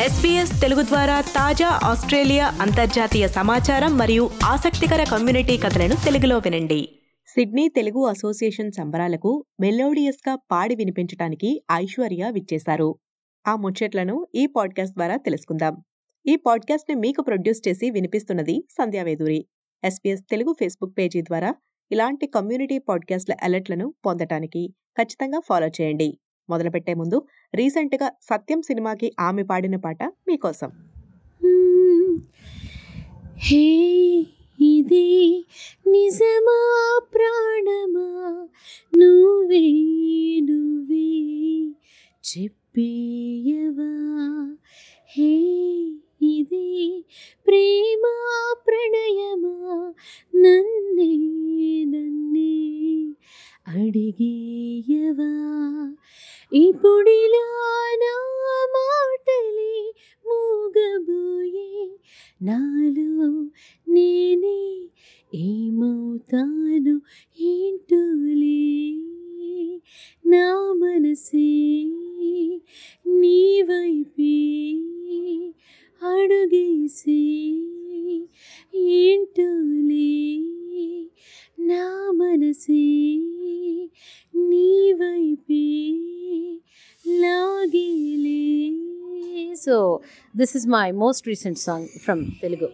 SPS Telugu ద్వారా తాజా Australia అంతర్జాతీయ సమాచారం మరియు ఆసక్తికర కమ్యూనిటీ కథలను తెలుగులో వినండి సిడ్నీ తెలుగు అసోసియేషన్ సంబరాలకు మెలోడియస్గా పాడి వినిపించడానికి ఐశ్వర్య విచ్చేశారు ఆ ముచ్చట్లను ఈ పాడ్కాస్ట్ ద్వారా తెలుసుకుందాం ఈ పాడ్కాస్ట్ని మీకు ప్రొడ్యూస్ చేసి వినిపిస్తున్నది Sandhya Veduri SBS Telugu Facebook page ద్వారా ఇలాంటి కమ్యూనిటీ పాడ్కాస్ట్ల అలర్ట్లను పొందటానికి ఖచ్చితంగా ఫాలో చేయండి మొదలుపెట్టే ముందు రీసెంట్గా సత్యం సినిమాకి ఆమె పాడిన పాట మీకోసం హే ఇది నిజమా ప్రాణమా నువ్వే నువ్వే చెప్పేయవా హే ఇది ప్రేమ ప్రణయమా నన్నే నన్నే అడిగేయవా ఇప్పుడిలా నా మాటలే మూగబోయే నాలో నేనే ఏమవుతాను ఏంటోలే నా మనసే నీ వైపే అడుగేసే ఏంటోలే నా మనసే నీ వైపే లాగేలే so this is my most recent song from Telugu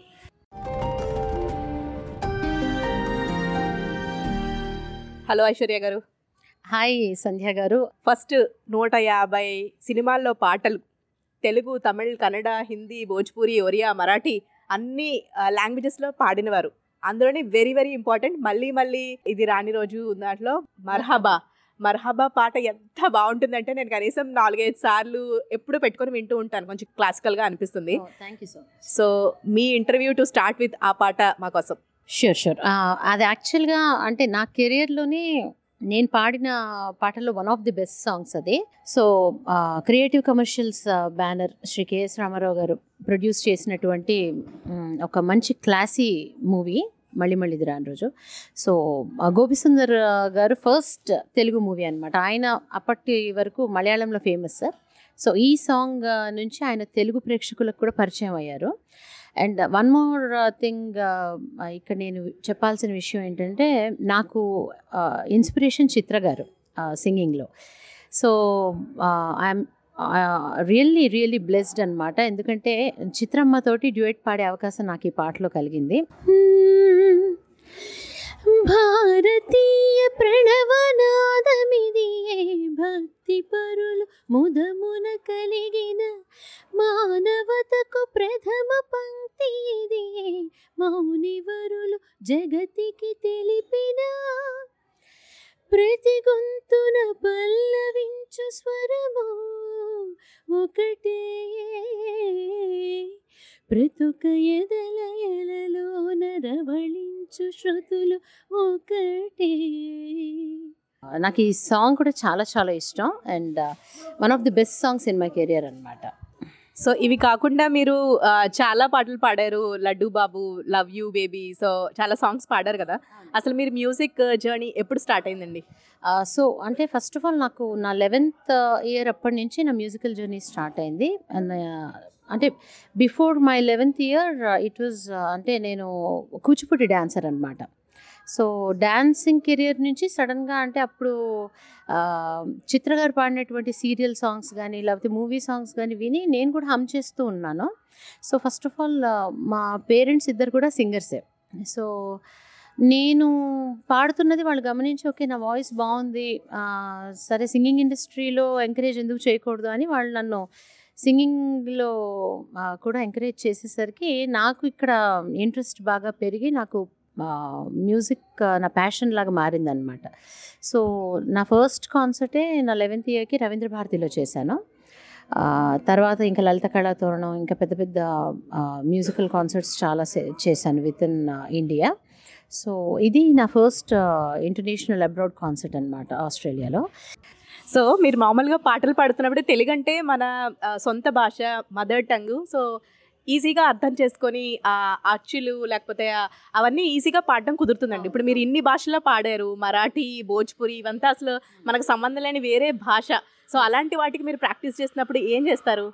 hello Aishwarya garu hi సంధ్య గారు ఫస్ట్ నూట యాభై సినిమాల్లో పాటలు తెలుగు తమిళ్ కన్నడ హిందీ భోజ్పూరి ఒరియా మరాఠీ అన్ని లాంగ్వేజెస్లో పాడినవారు అందులోని వెరీ వెరీ ఇంపార్టెంట్ మళ్ళీ మళ్ళీ ఇది రాని రోజు దాంట్లో మర్హబా మర్హబా పాట ఎంత బాగుంటుందంటే నేను కనీసం నాలుగైదు సార్లు ఎప్పుడు పెట్టుకొని వింటూ ఉంటాను కొంచెం క్లాసికల్గా అనిపిస్తుంది thank you so much so మీ ఇంటర్వ్యూ టు స్టార్ట్ విత్ ఆ పాట మా కోసం షూర్ షూర్ అది యాక్చువల్గా అంటే నా కెరియర్లోనే నేను పాడిన పాటల్లో one of the best songs అది so creative commercials banner Sri K S Rama Rao garu produce చేసినటువంటి మ్, ఒక మంచి క్లాసీ మూవీ మళ్ళీ మళ్ళీ ఇది రాని రోజు సో గోపిసుందర్ గారు ఫస్ట్ తెలుగు మూవీ అనమాట ఆయన అప్పటి వరకు మలయాళంలో ఫేమస్ సార్ సో ఈ సాంగ్ నుంచి ఆయన తెలుగు ప్రేక్షకులకు కూడా పరిచయం అయ్యారు అండ్ వన్ మోర్ థింగ్ ఇక్కడ నేను చెప్పాల్సిన విషయం ఏంటంటే నాకు ఇన్స్పిరేషన్ చిత్ర గారు సింగింగ్లో so I'm really really blessed అనమాట ఎందుకంటే చిత్రమ్మతోటి డ్యూయట్ పాడే అవకాశం నాకు ఈ పాటలో కలిగింది భారతీయ ప్రణవనాదమిది భక్తి పరులు ముదమున కలిగిన మానవతకు ప్రథమ పంక్తి ఇది మౌనివరులు జగతికి తెలిపిన ప్రతి గొంతున పల్లవించు స్వరము ఒకటే ప్రతుక ఎదల ఎలలోన రవళించు శృతులు ఒకటే నాకు ఈ సాంగ్ కూడా చాలా చాలా ఇష్టం and one of the best songs in my career అనమాట సో ఇవి కాకుండా మీరు ఆ, చాలా పాటలు పాడారు Laddu Babu love you baby so చాలా సాంగ్స్ పాడారు కదా అసలు మీరు మ్యూజిక్ జర్నీ ఎప్పుడు స్టార్ట్ అయిందండి సో అంటే ఫస్ట్ ఆఫ్ ఆల్ నాకు నా లెవెన్త్ ఇయర్ అప్పటి నుంచి నా మ్యూజికల్ జర్నీ స్టార్ట్ అయింది And, uh, అంటే before my eleventh year it was అంటే నేను కూచిపూడి డాన్సర్ అనమాట సో డాన్సింగ్ కెరియర్ నుంచి సడన్గా అంటే అప్పుడు ఆ, చిత్ర గారు పాడినటువంటి సీరియల్ సాంగ్స్ కానీ లేకపోతే మూవీ సాంగ్స్ కానీ విని నేను కూడా హమ్ చేస్తూ ఉన్నాను సో ఫస్ట్ ఆఫ్ ఆల్ మా పేరెంట్స్ ఇద్దరు కూడా సింగర్సే సో నేను పాడుతున్నది వాళ్ళు గమనించి ఓకే నా వాయిస్ బాగుంది ఆ, సరే సింగింగ్ ఇండస్ట్రీలో ఎంకరేజ్ ఎందుకు చేయకూడదు అని వాళ్ళు నన్ను సింగింగ్లో కూడా ఎంకరేజ్ చేసేసరికి నాకు ఇక్కడ ఇంట్రెస్ట్ బాగా పెరిగి నాకు మ్యూజిక్ నా ప్యాషన్ లాగా మారిందనమాట సో నా ఫస్ట్ కాన్సర్టే నా లెవెన్త్ ఇయర్కి రవీంద్ర భారతిలో చేశాను ఆ, తర్వాత ఇంకా లలిత కళాతోరణం ఇంకా పెద్ద పెద్ద మ్యూజికల్ కాన్సర్ట్స్ చాలా సే- చేశాను విత్ ఇన్ ఇండియా సో ఇది నా ఫస్ట్ ఇంటర్నేషనల్ అబ్రాడ్ కాన్సర్ట్ అనమాట ఆస్ట్రేలియాలో సో మీరు మామూలుగా పాటలు పాడుతున్నప్పుడు తెలుగు అంటే మన ఆ, సొంత భాష మదర్ టంగ్ సో ఈజీగా అర్థం చేసుకొని ఆ అచ్చులు లేకపోతే ఆ- అవన్నీ ఈజీగా పాడడం కుదురుతుందండి ఇప్పుడు మీరు ఇన్ని భాషల్లో పాడారు మరాఠీ భోజ్పురి ఇవంతా అసలు మనకు సంబంధం లేని వేరే భాష సో అలాంటి వాటికి మీరు ప్రాక్టీస్ చేసినప్పుడు ఏం చేస్తారు మ్మ్.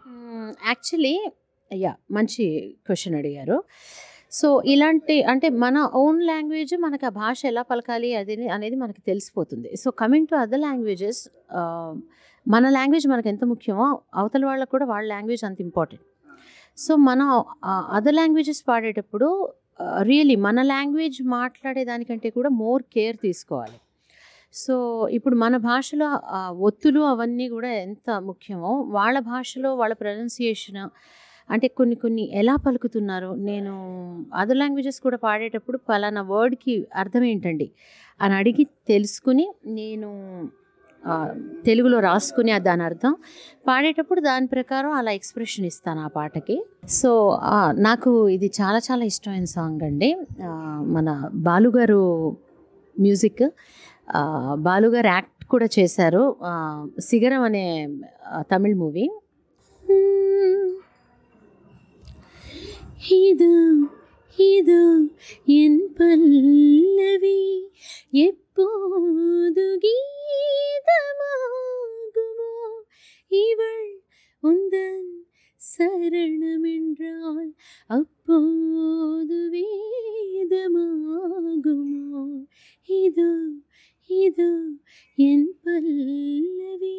యాక్చువల్లీ యా మంచి క్వశ్చన్ అడిగారు సో ఇలాంటి అంటే మన ఓన్ లాంగ్వేజ్ మనకు ఆ భాష ఎలా పలకాలి అది అనేది మనకి తెలిసిపోతుంది so coming to other languages మన లాంగ్వేజ్ మనకు ఎంత ముఖ్యమో అవతల వాళ్ళకు కూడా వాళ్ళ లాంగ్వేజ్ అంత ఇంపార్టెంట్ సో మనం అదర్ లాంగ్వేజెస్ పాడేటప్పుడు రియలీ మన లాంగ్వేజ్ మాట్లాడేదానికంటే కూడా మోర్ కేర్ తీసుకోవాలి సో ఇప్పుడు మన భాషలో ఆ ఒత్తులు అవన్నీ కూడా ఎంత ముఖ్యమో వాళ్ళ భాషలో వాళ్ళ ప్రొనౌన్సియేషన్ అంటే కొన్ని కొన్ని ఎలా పలుకుతున్నారు నేను అదర్ లాంగ్వేజెస్ కూడా పాడేటప్పుడు పలానా వర్డ్కి అర్థం ఏంటండి అని అడిగి తెలుసుకుని నేను ఆ, తెలుగులో రాసుకుని ఆ దాని అర్థం పాడేటప్పుడు దాని ప్రకారం అలా ఎక్స్ప్రెషన్ ఇస్తాను ఆ పాటకి సో ఆ, నాకు ఇది చాలా చాలా ఇష్టమైన సాంగ్ అండి ఆ, మన బాలుగారు మ్యూజిక్ ఆ, బాలుగారు యాక్ట్ కూడా చేశారు ఆ, సిగరం అనే ఆ, తమిళ్ మూవీ இது இது என் பல்லவி எப்போது கீதமாகுமோ இவள் உந்தன் சரணமென்றால் அப்போது வேதமாகுமோ இது இது என் பல்லவி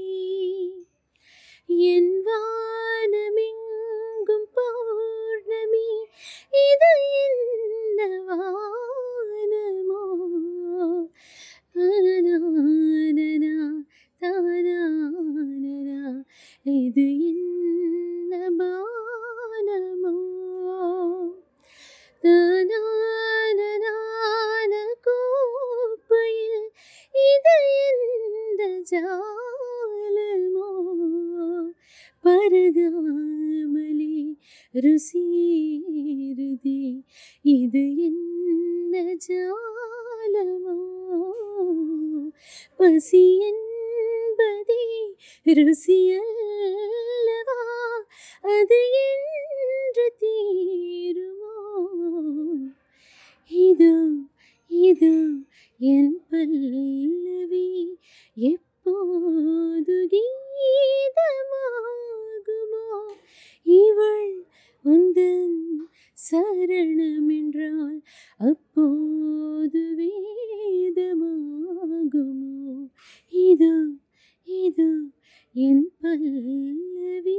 என் வானமெங்கும் பௌர்ணமி இது என்ன வானமோ தனனானனா, தனானனா, இது என்ன பானமோ தனானனான கோப்பையில் இது எந்த ஜாலமோ பருகாமலே ருசியேறுதே இது என்ன ஜாலமோ பசி என்பதே ருசியல்லவா அது என்று தீருமோ இது இது என் பல்லவி எப்போது கீதமாகுமோ இவள் உந்தன் சரணமென்றால் அப்போது வேதமாகுமோ இது இது என் పల్లవి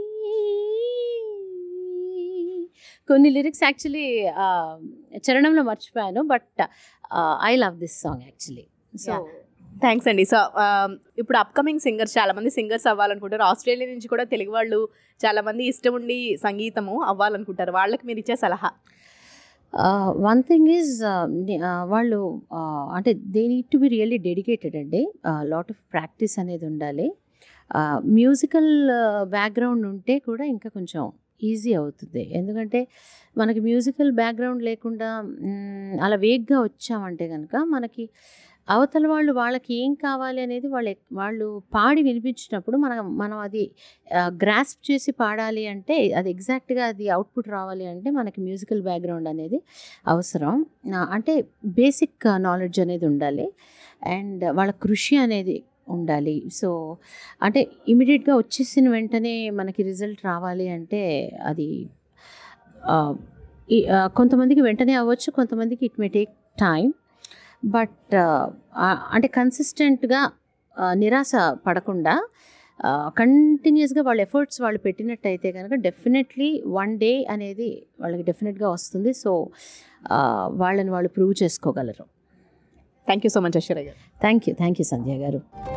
కొన్ని లిరిక్స్ యాక్చువల్లీ చరణంలో మర్చిపోయాను but I love this song actually so Yeah. Thanks అండి సో ఇప్పుడు అప్కమింగ్ సింగర్స్ చాలా మంది సింగర్స్ అవ్వాలనుకుంటారు ఆస్ట్రేలియా నుంచి కూడా తెలుగు వాళ్ళు చాలా మంది ఇష్టం ఉండి సంగీతము అవ్వాలనుకుంటారు వాళ్ళకి మీరు ఇచ్చే సలహా వన్ థింగ్ ఈజ్ వాళ్ళు uh, అంటే they need to be really dedicated అండి లాట్ ఆఫ్ ప్రాక్టీస్ అనేది ఉండాలి మ్యూజికల్ బ్యాక్గ్రౌండ్ ఉంటే కూడా ఇంకా కొంచెం ఈజీ అవుతుంది ఎందుకంటే మనకి మ్యూజికల్ బ్యాక్గ్రౌండ్ లేకుండా మ్, అలా వేగ్గా వచ్చామంటే కనుక మనకి అవతల వాళ్ళు వాళ్ళకి ఏం కావాలి అనేది వాళ్ళు ఎక్- వాళ్ళు పాడి వినిపించినప్పుడు మనం మనం అది గ్రాస్ప్ చేసి పాడాలి అంటే అది ఎగ్జాక్ట్గా అది అవుట్పుట్ రావాలి అంటే మనకి మ్యూజికల్ బ్యాక్గ్రౌండ్ అనేది అవసరం ఆ, అంటే బేసిక్ నాలెడ్జ్ అనేది ఉండాలి అండ్ వాళ్ళ కృషి అనేది ఉండాలి సో అంటే ఇమీడియట్గా వచ్చేసిన వెంటనే మనకి రిజల్ట్ రావాలి అంటే అది ఆ, ఈ- ఆ, కొంతమందికి వెంటనే అవ్వచ్చు కొంతమందికి it may take time but అంటే కన్సిస్టెంట్గా నిరాశ పడకుండా కంటిన్యూస్గా వాళ్ళ ఎఫర్ట్స్ వాళ్ళు పెట్టినట్టయితే కనుక డెఫినెట్లీ వన్ డే అనేది వాళ్ళకి డెఫినెట్గా వస్తుంది సో వాళ్ళని వాళ్ళు ప్రూవ్ చేసుకోగలరు thank you so much Aishwarya garu thank you thank you Sandhya garu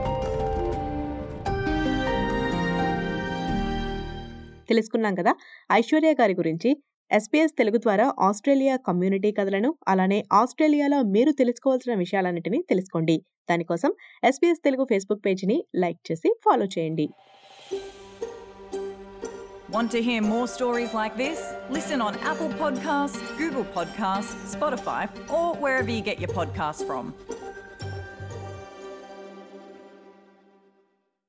తెలుసుకున్నాం కదా ఐశ్వర్య గారి గురించి ఎస్పీఎస్ తెలుగు ద్వారా ఆస్ట్రేలియా కమ్యూనిటీ కథలను అలానే ఆస్ట్రేలియాలో మీరు తెలుసుకోవాల్సిన విషయాలన్నిటినీ తెలుసుకోండి దానికోసం ఎస్పీఎస్ తెలుగు ఫేస్బుక్ పేజీని లైక్ చేసి ఫాలో చేయండి Want to hear more stories like this? Listen on Apple Podcasts, Google Podcasts, Spotify, or wherever you get your podcasts from.